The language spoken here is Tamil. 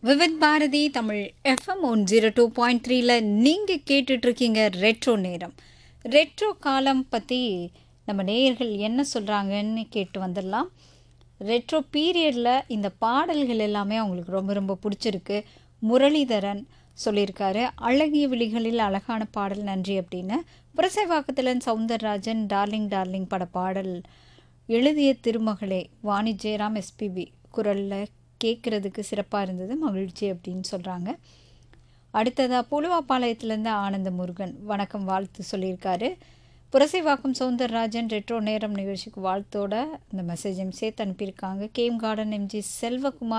Vividh Bharati Tamil FM one zero two point த்ரீல நீங்கள் கேட்டுட்ருக்கீங்க ரெட்ரோ நேரம் ரெட்ரோ காலம் பற்றி நம்ம நேயர்கள் என்ன சொல்கிறாங்கன்னு கேட்டு வந்துடலாம் ரெட்ரோ பீரியடில் இந்த பாடல்கள் எல்லாமே அவங்களுக்கு ரொம்ப ரொம்ப பிடிச்சிருக்கு முரளிதரன் சொல்லியிருக்காரு அழகிய விழிகளில் அழகான பாடல் நன்றி அப்படின்னு புரசைவாக்கத்தில் சவுந்தரராஜன் டார்லிங் டார்லிங் பட பாடல் எழுதிய திருமகளே வாணி ஜெயராம் எஸ்பிபி குரலில் கேட்குறதுக்கு சிறப்பாக இருந்தது மகிழ்ச்சி அப்படின்னு சொல்கிறாங்க அடுத்ததாக புலுவாப்பாளையத்துலேருந்து ஆனந்த முருகன் வணக்கம் வாழ்த்து சொல்லியிருக்காரு புரசைவாக்கம் சவுந்தரராஜன் ரெட்ரோ நேரம் நிகழ்ச்சிக்கு வாழ்த்தோட இந்த மெசேஜையும் சேர்த்து அனுப்பியிருக்காங்க கேம் கார்டன் எம்ஜி செல்வகுமார்